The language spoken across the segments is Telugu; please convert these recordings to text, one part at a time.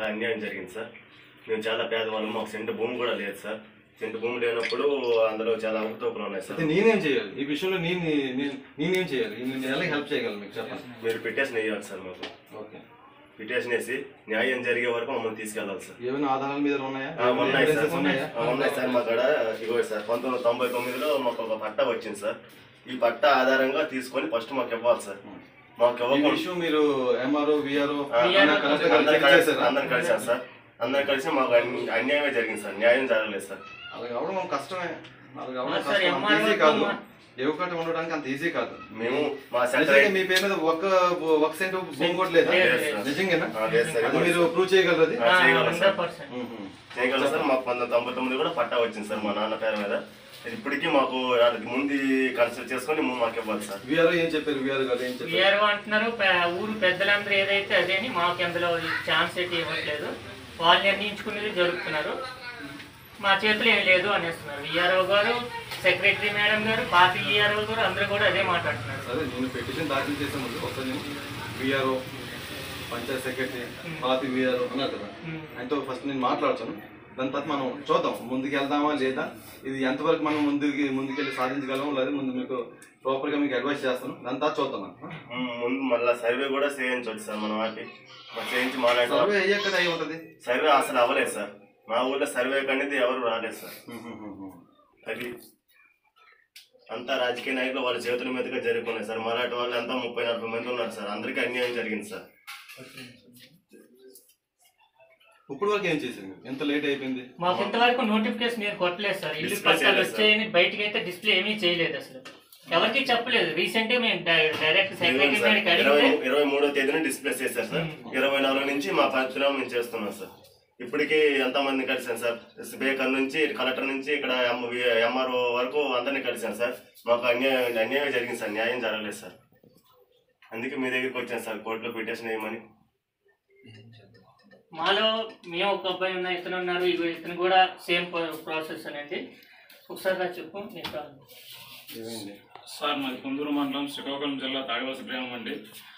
అన్యాయం జరిగింది సార్ మేము చాలా పేదవాళ్ళం మాకు సెంటు భూమి కూడా లేదు సార్ సెంటు భూమి లేనప్పుడు అందులో చాలా అవకతవకలు ఉన్నాయి సార్ అయితే నేనేం చేయాలి ఈ విషయంలో నేను నేను- నేనేం చేయాలి నేను ఎలా హెల్ప్ చేయగలను మీకు చెప్పండి మీరు పిటిషన్ వేయాలి సార్ మాకు ఓకే పిటిషన్ వేసి న్యాయం జరిగే వరకు మమ్మల్ని తీసుకెళ్ళాలి సార్ ఏమైనా ఆధారాల మీద ఉన్నాయా ఆ, ఉన్నాయి సార్ Evidences ఉన్నాయా ఆ, ఉన్నాయి సార్ మా కాడ ఇగో సార్ పంతొమ్మిది వందల తొంభై తొమ్మిదిలో మాకు ఒక పట్టా వచ్చింది సార్ ఈ పట్టా ఆధారంగా తీసుకొని ఫస్ట్ మాకు ఇవ్వాలి సార్ మాకు ఈ ఇవ్వకుండా విషయం మీరు ఎంఆర్ఓ విఆర్ఓ ఆ, కలెక్టర్ గారు అందరు చెక్ చేశారా అందరు కలిసారు సార్ అందరు కలిసి మాకు అన్ని- అన్యాయమే జరిగింది సార్ న్యాయం జరగలేదు సార్ అలా కావడం కష్టమే అలా కావడం సార్, కష్టం అంత MRO ఈజీ కాదు మా- ఏవకట ఉండడానికి అంత ఈజీ కాదు మేము మా నిజంగా సెంటర్ మీ పేరు మీద ఒక్క ఒక సెంట్ భూమి కూడా లేదా లేదు, లేదు. నిజంగానా ఆ, లేదు సార్ అది మీరు ప్రూవ్ చేయగలరు అది ఆ, చేయగలం సార్. హండ్రెడ్ పర్సెంట్ మ్మ్. చేయగలం సార్ మాకు పంతొమ్మిది తొంభై తొమ్మిది కూడా పట్టా వచ్చింది సార్ మా నాన్న పేరు మీద ఇప్పటికీ మాకు వాళ్ళకి ముందు కన్సల్ట్ చేసుకొని ము- మాకు ఇవ్వాలి సార్ విఆర్ఓ ఏం చెప్పారు విఆర్ఓ గారు ఏం చెప్పారు విఆర్ఓ అంటున్నారు పె- ఊరు పెద్దలందరూ ఏదైతే అదేని మాకు అందులో ఛాన్స్ అయితే ఇవ్వట్లేదు వాళ్ళు నిర్ణయించుకునేది జరుపుతున్నారు మా చేతిలో ఏం లేదు అనేస్తున్నారు విఆర్ఓ గారు సెక్రటరీ మేడం గారు పార్టీ విఆర్ఓ గారు అందరూ కూడా అదే మాట్లాడుతున్నారు సరే నేను పిటిషన్ దాఖలు చేసే ముందు ఒకసారి నేను విఆర్ఓ పంచాయత్ సెక్రటరీ పాతి విఆర్ఓ అన్నారు కదా మ్మ్. ఆయనతో ఫస్ట్ నేను మాట్లాడతాను దాని తర్వాత మనం చూద్దాం ముందుకు వెళ్దామా లేదా ఇది ఎంతవరకు మనం ముందుకి ముందుకెళ్ళి సాధించగలమో లేదా ముందు మీకు ప్రాపర్గా మీకు అడ్వైస్ చేస్తాను దాని తర్వాత చూద్దాం మనం. మ్, ముందు మళ్ళీ సర్వే కూడా చేయించవచ్చు సార్ మనం వాటి మరి చేయించి మాట్లాడే సర్వే అయ్యాక కదా అయి ఉంటుంది సర్వే అసలు అవ్వలేదు సార్ మా ఊర్లో సర్వే అనేది ఎవరు రాలేదు సార్ అది అంతా రాజకీయ నాయకులు వాళ్ళ చేతుల మీదుగా జరుగుతున్నాయి సార్ మరాఠీ వాళ్ళు అంతా ముప్పై నలభై మంది ఉన్నారు సార్ అందరికీ అన్యాయం జరిగింది సార్ ఇప్పుడు వరకు ఏం చేశారు మీరు? ఎంత లేట్ అయిపోయింది మాకు ఇంతవరకు నోటిఫికేషన్ నేను కొట్టలేదు సార్ ఇల్లు Display పట్టాలు చేయలేదు సార్. వచ్చాయని బయటకి అయితే డిస్ప్లే ఏమీ చేయలేదు అసలు ఎవరికి చెప్పలేదు రీసెంట్ గా మేము డై- డైరెక్ట్ సెక్రటరీ సార్, గారికి ఇరవై అడిగితే ఇరవై మూడో తేదీన డిస్ప్లే చేశారు సార్ ఇరవై నాలుగు నుంచి మా పరిధిలో మేము చేస్తున్నాం సార్ ఇప్పటికీ ఎంతమంది కలిసాను సార్ స్పీకర్ నుంచి కలెక్టర్ నుంచి ఇక్కడ ఎంఆర్ఓ వరకు అందరినీ కలిసాను సార్ మాకు అన్యాయం అన్యాయం జరిగింది సార్ న్యాయం జరగలేదు సార్ అందుకే మీ దగ్గరికి వచ్చాను సార్ కోర్టులో పిటిషన్ వేయమని మాలో మేము ఒక అబ్బాయి ఉన్న ఇతను ఉన్నారు ఇగో ఇతను కూడా సేమ్ ప్రాసెస్ అనేది ఒకసారి నాకు చెప్పు నేను కాదు. ఏమైంది సార్ మాది కుందూరు మండలం శ్రీకాకుళం జిల్లా తాడివలస గ్రామం అండి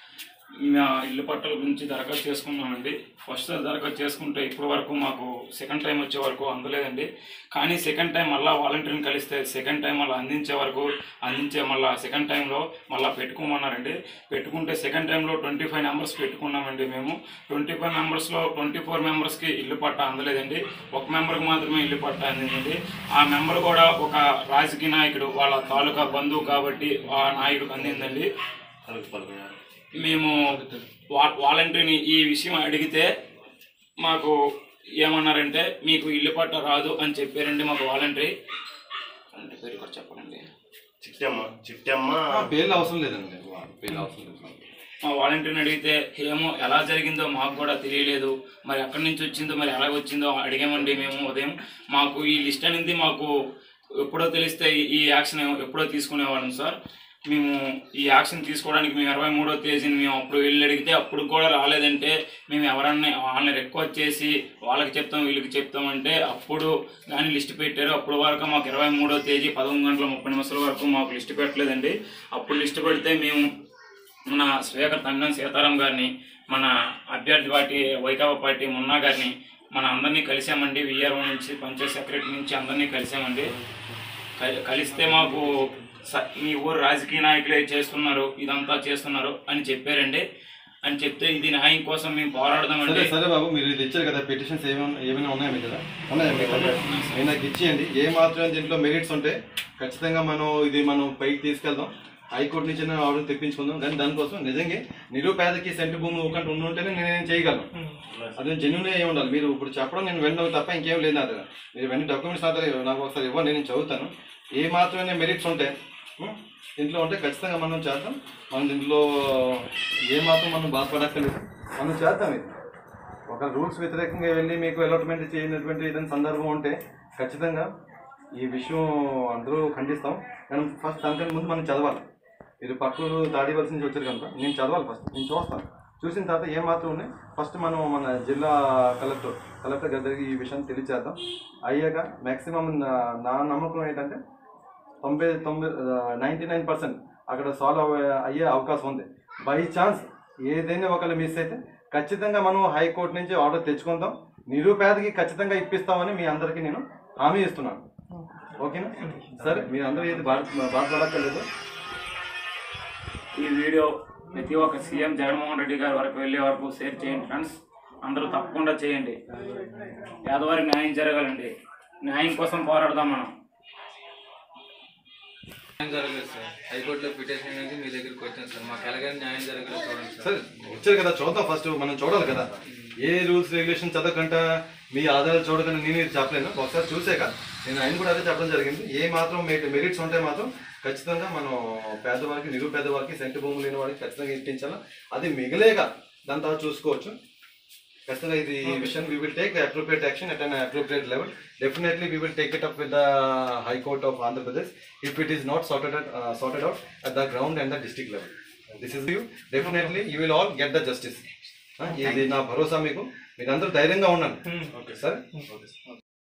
మా ఇల్లు పట్టాల గురించి దరఖాస్తు చేసుకున్నామండి ఫస్ట్ దరఖాస్తు చేసుకుంటే ఇప్పటి వరకు మాకు సెకండ్ టైం వచ్చే వరకు అందలేదండి కానీ సెకండ్ టైం మళ్ళీ వాలంటీర్ని కలిస్తే సెకండ్ టైం మళ్ళీ అందించే వరకు అందించే మళ్ళీ సెకండ్ టైంలో మళ్ళీ పెట్టుకోమన్నారండి పెట్టుకుంటే సెకండ్ టైంలో ట్వంటీ ఫైవ్ నెంబర్స్ పెట్టుకున్నామండి మేము ట్వంటీ ఫైవ్ మెంబర్స్లో ట్వంటీ ఫోర్ మెంబర్స్కి ఇల్లు పట్టా అందలేదండి ఒక మెంబర్కి మాత్రమే ఇల్లు పట్టా అందిందండి ఆ మెంబర్ కూడా ఒక రాజకీయ నాయకుడు వాళ్ళ తాలూకా బంధువు కాబట్టి ఆ నాయకుడికి అందిందండి పలుకు పలుకు గారు. మేము వా వాలంటీర్ని ఈ విషయం అడిగితే మాకు ఏమన్నారంటే మీకు ఇల్లు పట్ట రాదు అని చెప్పారండి మాకు వాలంటరీ అంటే పేరు ఇక్కడ చెప్పండి చిట్టమ్మ చిట్టమ్మ ఆ, పేర్లు అవసరం లేదండి పేర్లు అవసరం లేదు మా వాలంటీర్ని అడిగితే ఏమో ఎలా జరిగిందో మాకు కూడా తెలియలేదు మరి ఎక్కడి నుంచి వచ్చిందో మరి ఎలా వచ్చిందో అడిగామండి మేము ఉదయం మాకు ఈ లిస్ట్ అనేది మాకు ఎప్పుడో తెలిస్తే ఈ- ఈ యాక్షన్ ఎప్పుడో తీసుకునేవాళ్ళం సార్ మేము ఈ యాక్షన్ తీసుకోవడానికి మేము ఇరవై మూడో తేదీని మేము అప్పుడు వెళ్ళి అడిగితే అప్పుడు కూడా రాలేదంటే మేము ఎవరన్నా వాళ్ళని రిక్వెస్ట్ చేసి వాళ్ళకి చెప్తాం వీళ్ళకి చెప్తామంటే అప్పుడు కానీ లిస్ట్ పెట్టారు అప్పుడు వరకు మాకు ఇరవై మూడో తేదీ పదకొండు గంటల ముప్పై నిమిషాల వరకు మాకు లిస్ట్ పెట్టలేదండి అప్పుడు లిస్ట్ పెడితే మేము మన స్పీకర్ తమ్మిన సీతారాం గారిని మన అభ్యర్థి పార్టీ వైకాపా పార్టీ మున్నా గారిని మన అందరినీ కలిసామండి విఆర్ఓ నుంచి పంచాయత్ సెక్రటరీ నుంచి అందరినీ కలిసామండి కలి- కలిస్తే మాకు స- మీ ఊరు రాజకీయ నాయకులే చేస్తున్నారు ఇదంతా చేస్తున్నారు అని చెప్పారండి అని చెప్తే ఇది న్యాయం కోసం మేము సరే పోరాడదామండి సరే బాబు మీరు ఇది ఇచ్చారు కదా పిటిషన్స్ ఏమైనా ఏమైనా ఉన్నాయా మీ కదా ఉన్నాయా మీ దగ్గర? మీరు నాకు ఇచ్చేయండి ఏ మాత్రం దీంట్లో మెరిట్స్ ఉంటే ఖచ్చితంగా మనం ఇది మనం పైకి తీసుకెళ్దాం హైకోర్టు నుంచి ఆర్డర్ తెప్పించుకుందాం కానీ దానికోసం నిజంగా నిరుపేదకి సెంటు భూమి ఒకటి ఉండి ఉంటేనే నేను చేయగలను అది జెన్యున్ అయి ఉండాలి మీరు ఇప్పుడు చెప్పడం నేను వినడం తప్ప ఇంకేం లేదు నా దగ్గర మీరు వెంటనే డాక్యుమెంట్స్ నా దగ్గర నాకు ఒకసారి ఇవ్వండి నేను చదువుతాను ఏ మాత్రమే మెరిట్స్ ఉంటాయి ఉం? దీంట్లో ఉంటే ఖచ్చితంగా మనం చేద్దాం మనం దీంట్లో ఏ మాత్రం మనం బాధపడక్కర్లేదు మనం చేద్దాం ఇది ఒక రూల్స్ వ్యతిరేకంగా వెళ్ళి మీకు అలాట్మెంట్ చేయనటువంటి ఏదైనా సందర్భం ఉంటే ఖచ్చితంగా ఈ విషయం అందరూ ఖండిస్తాం కానీ ఫస్ట్ దానికన్నా ముందు మనం చదవాలి మీరు పక్కలు తాడివలసి నుంచి వచ్చారు కనుక నేను చదవాలి ఫస్ట్ నేను చూస్తాను చూసిన తర్వాత ఏం మాత్రం ఉన్నాయి ఫస్ట్ మనం మన జిల్లా కలెక్టర్ కలెక్టర్ గారి దగ్గరికి ఈ విషయాన్ని తెలియచేద్దాం అయ్యాక మ్యాక్సిమం నా నమ్మకం ఏంటంటే తొంభై తొంభై నైంటీ నైన్ పర్సెంట్ అక్కడ సాల్వ్ అయ్యే అవకాశం ఉంది బై ఛాన్స్ ఏదైనా ఒకళ్ళు మిస్ అయితే ఖచ్చితంగా మనం హైకోర్టు నుంచి ఆర్డర్ తెచ్చుకుందాం నిరుపేదకి ఖచ్చితంగా ఇప్పిస్తామని మీ అందరికీ నేను హామీ ఇస్తున్నాను ఓకేనా సరే మీరు అందరూ ఏది బాధ బాధపడక్కర్లేదు ఈ వీడియో ప్రతి ఒక్క సీఎం జగన్మోహన్ రెడ్డి గారి వరకు వెళ్ళే వరకు షేర్ చేయండి ఫ్రెండ్స్ అందరూ తప్పకుండా చేయండి పేదవారికి న్యాయం జరగాలండి న్యాయం కోసం పోరాడదాం మనం న్యాయం జరగలేదు సార్ హైకోర్టులో పిటిషన్ అనేది మీ దగ్గరికి వచ్చాను సార్ మాకు ఎలాగైనా న్యాయం జరగలేదు చూడండి సార్ సరే వచ్చారు కదా చూద్దాం ఫస్ట్ మనం చూడాలి కదా ఏ రూల్స్ రెగ్యులేషన్ చదవకుండా మీ ఆధారాలు చూడకుండా నేను ఇది చెప్పలేను ఒకసారి చూసాక నేను ఆయన కూడా అదే చెప్పడం జరిగింది ఏ మాత్రం మెరిట్స్ ఉంటే మాత్రం ఖచ్చితంగా మనం పేదవారికి నిరుపేద వారికి సెంటు భూములు లేని వారికి ఖచ్చితంగా ఇప్పించాలా అది మిగిలేగా దాని తర్వాత చూసుకోవచ్చు ఖచ్చితంగా ఇది విషయం we will take appropriate action at an appropriate level definitely we will take it up with the high court of Andhra Pradesh if it is not sorted sorted out at the ground and the district level this is you definitely you will all get the justice ఇది నా భరోసా మీకు మీరందరూ ధైర్యంగా ఉండండి ఓకే సార్ ఓకే